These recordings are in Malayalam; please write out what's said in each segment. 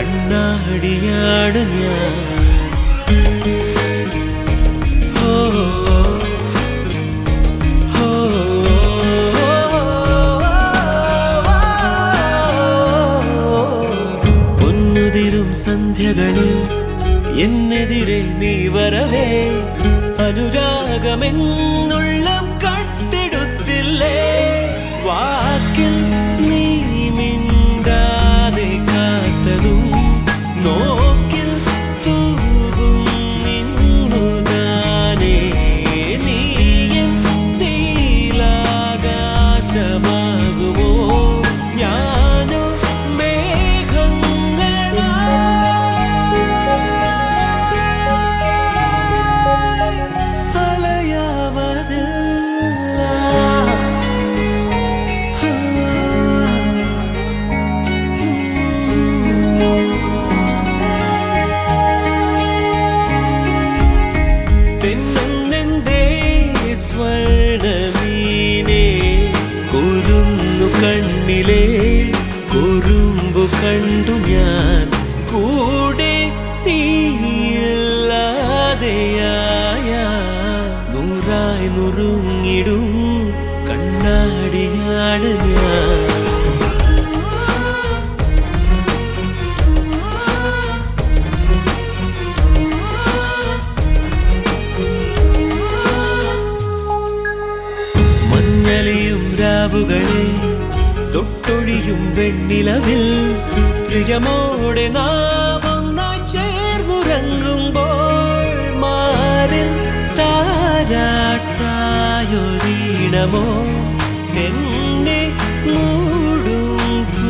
കണ്ണാടിയാണ് ഞാൻ ഓ, ഓ, പൊന്നുതിരും സന്ധ്യകളിൽ എന്നെതിരെ നീ വരവേ അനുരാഗമെന്നുള്ളം കട്ടെടുത്തില്ലേ വാക്കിൽ നീ മിണ്ടാതെ കാത്തതും നോക്കിൽ തൂകും നിന്നു താനേ നീയൻ നീലാകാശമാകുമോ ഞാനോ മേഘങ്ങളായി തെന്നെന്തേ സ്വർണമീനെ കുരുന്നു കണ്ണിലെ കുറുമ്പു കണ്ടു ഞാൻ കൂടെ നീയില്ലാതെയായ നൂറായി നുറുങ്ങിടും കണ്ണാടിയാണ് ഞാൻ മഞ്ഞളിയും രാവുകളെ തൊട്ടൊഴിയും വെണ്ണിലവിൽ പ്രിയമോടെ നാം ഒന്നായി ചേർന്നുറങ്ങുമ്പോൾ മാറിൽ താരാട്ടായൊരീണമോ എന്നെ മൂടും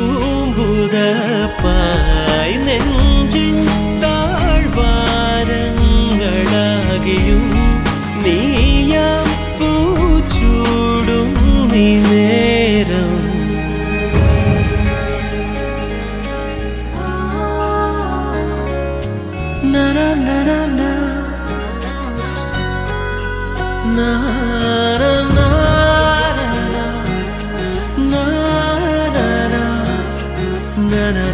പൂമ്പുതപ്പായി നെഞ്ചിൻ താഴ്വാരങ്ങളാകെയും നീയാം പൂച്ചൂടും നീ നേരം na na na na na na na na na na na na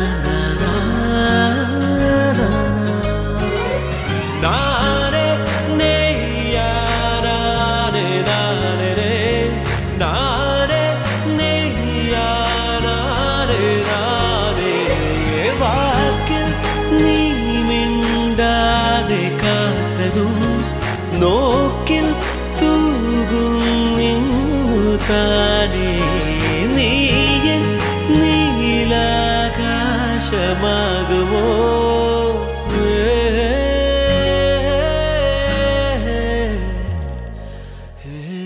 നാരെ നെയ്യാനാരെ നാരെ നാരെ നെയ്യാനാരെ നാരെ വാക്കിൽ നീ മിണ്ടാതെ കാത്തതും നോക്കിൽ തൂകും നിന്നു താനേ നീയൻ നീലാകാശമാകുമോ ഏ